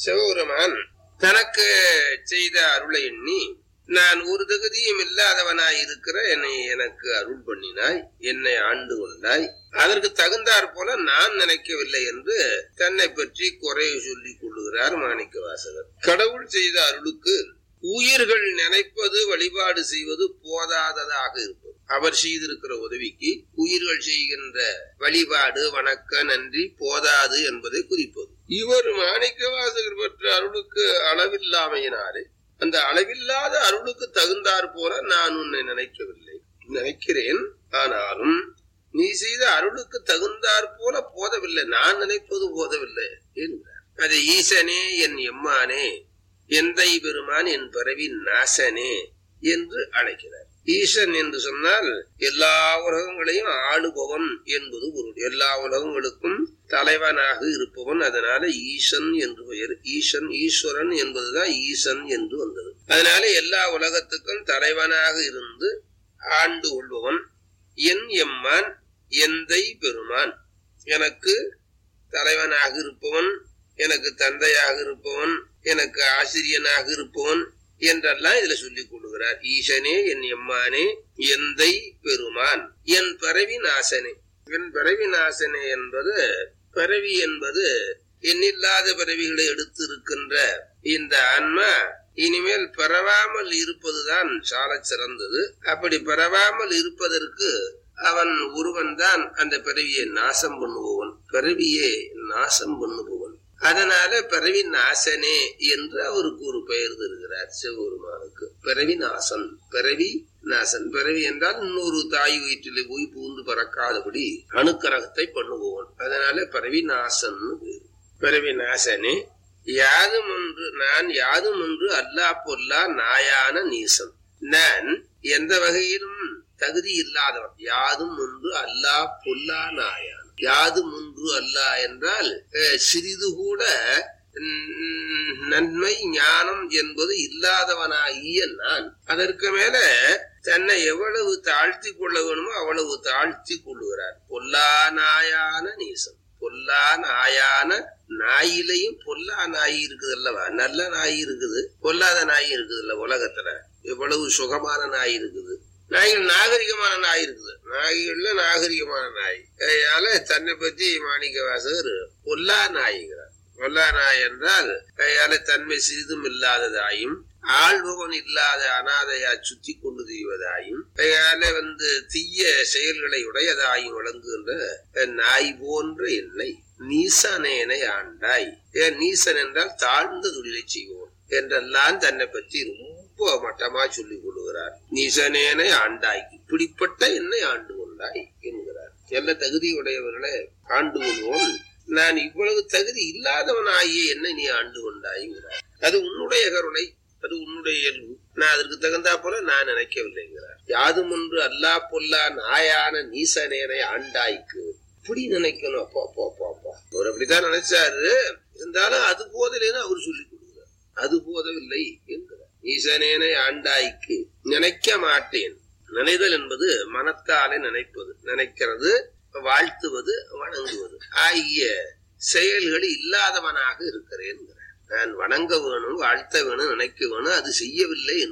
சிவபெருமான் தனக்கு செய்த அருளை எண்ணி நான் ஒரு தகுதியும் இல்லாதவனாய் இருக்கிற என்னை எனக்கு அருள் பண்ணினாய் என்னை ஆண்டு கொண்டாய் அதற்கு தகுந்தாற் போல நான் நினைக்கவில்லை என்று தன்னை பற்றி குறை சொல்லிக் கொள்ளுகிறார் மாணிக்க வாசகர் கடவுள் செய்த அருளுக்கு உயிர்கள் நினைப்பது வழிபாடு செய்வது போதாததாக இருப்பது அவர் செய்திருக்கிற உதவிக்கு உயிர்கள் செய்கின்ற வழிபாடு வணக்க நன்றி போதாது என்பதை குறிப்பது இவர் மாணிக்க வாசகர் பெற்ற அருளுக்கு அளவில்லாமையினாலே அந்த அளவில்லாத அருளுக்கு தகுந்தாற் போல நான் உன்னை நினைக்கவில்லை நினைக்கிறேன் ஆனாலும் நீ செய்த அருளுக்கு தகுந்தாற் போல போதவில்லை நான் நினைப்பது போதவில்லை என்கிறார் அது ஈசனே என் எம்மானே எந்தை பெருமான் என் பிறவி நாசனே என்று அழைக்கிறார் ஈசன் என்று சொன்னால் எல்லா உலகங்களையும் ஆளுபவன் என்பது பொருள் எல்லா உலகங்களுக்கும் தலைவனாக இருப்பவன் அதனால ஈசன் என்று பெயர் ஈசன் ஈஸ்வரன் என்பதுதான் ஈசன் என்று வந்தது அதனால எல்லா உலகத்துக்கும் தலைவனாக இருந்து ஆண்டு கொள்பவன் என் எம்மான் எந்தை பெருமான் எனக்கு தலைவனாக இருப்பவன் எனக்கு தந்தையாக இருப்பவன் எனக்கு ஆசிரியனாக இருப்பவன் என்றெல்லாம் இதுல சொல்லிக் கொள்கிறார் ஈசனே என் எம்மானே எந்தை பெருமான் என் பிறவி நாசனே என் பிறவி நாசனே என்பது பிறவி என்பது எண்ணில்லாத பிறவிகளை எடுத்து இருக்கின்ற இந்த ஆன்மா இனிமேல் பரவாமல் இருப்பதுதான் சால சிறந்தது அப்படி பரவாமல் இருப்பதற்கு அவன் ஒருவன் தான் அந்த பிறவியை நாசம் பண்ணுபவன் பிறவியை நாசம் பண்ணுபவன் அதனால பிறவி நாசனே என்று அவருக்கு ஒரு பெயர் தருகிறார் சிவபெருமானுக்கு பிறவி நாசன் பிறவி நாசன் பிறவி என்றால் இன்னொரு தாய் வயிற்றிலே போய் பூந்து பறக்காதபடி அணுக்கரகத்தை பண்ணுபவன் அதனால பிறவி நாசன் பிறவி நாசனே யாதும் ஒன்று நான் யாதும் ஒன்று அல்லா பொல்லா நாயான நீசன் நான் எந்த வகையிலும் தகுதி இல்லாதவன் யாதும் ஒன்று அல்லா பொல்லா நாயான் யாதும் ஒன்று அல்ல என்றால் சிறிது கூட நன்மை ஞானம் என்பது இல்லாதவனாகிய நான் அதற்கு மேல தன்னை எவ்வளவு தாழ்த்தி கொள்ள வேணுமோ அவ்வளவு தாழ்த்தி கொள்ளுகிறார் பொல்லா நாயான நீசம் பொல்லா நாயான நாயிலையும் பொல்லா நாய் இருக்குது அல்லவா நல்ல நாய் இருக்குது பொல்லாத நாய் இருக்குது இல்ல உலகத்துல எவ்வளவு சுகமான நாய் இருக்குது நாய்கள் நாகரிகமான நாய் இருக்குது நாய்கள்ல நாகரிகமான நாய் அதனால தன்னை பற்றி மாணிக்க வாசகர் பொல்லா நாய்கிறார் பொல்லா நாய் என்றால் கையால தன்மை சிறிதும் இல்லாததாயும் ஆள்பவன் இல்லாத அனாதையா சுத்தி கொண்டு திரிவதாயும் கையால வந்து தீய செயல்களை உடையதாயும் விளங்குகின்ற நாய் போன்ற என்னை நீசனேனை ஆண்டாய் ஏன் நீசன் என்றால் தாழ்ந்த தொழிலை செய்வோம் என்றெல்லாம் தன்னை பற்றி ரொம்ப மட்டமா சொல்லிக் கொள்கிறார் நீசனேனை ஆண்டாய் இப்படிப்பட்ட என்னை ஆண்டு கொண்டாய் என்கிறார் எல்லா தகுதியுடையவர்களை ஆண்டு கொள்வோம் நான் இவ்வளவு தகுதி இல்லாதவனாகிய என்னை நீ ஆண்டு கொண்டாய்ங்கிறார் அது உன்னுடைய கருணை அது உன்னுடைய இயல்பு நான் அதற்கு தகுந்தா போல நான் நினைக்கவில்லைங்கிறார் யாதும் ஒன்று அல்லா பொல்லா நாயான நீசனேனை ஆண்டாய்க்கு இப்படி நினைக்கணும் அப்பா அப்பா அப்பா அப்பா அவர் அப்படித்தான் நினைச்சாரு இருந்தாலும் அது போதலேன்னு அவர் சொல்லி கொடுக்கிறார் அது போதவில்லை என்கிறார் ஈசனேனை ஆண்டாய்க்கு நினைக்க மாட்டேன் நினைதல் என்பது மனத்தாலே நினைப்பது நினைக்கிறது வாழ்த்துவது வணங்குவது ஆகிய செயல்கள் இல்லாதவனாக இருக்கிறேன் நான் வணங்க வேணும் வாழ்த்த வேணும் நினைக்க வேணும் அது செய்யவில்லை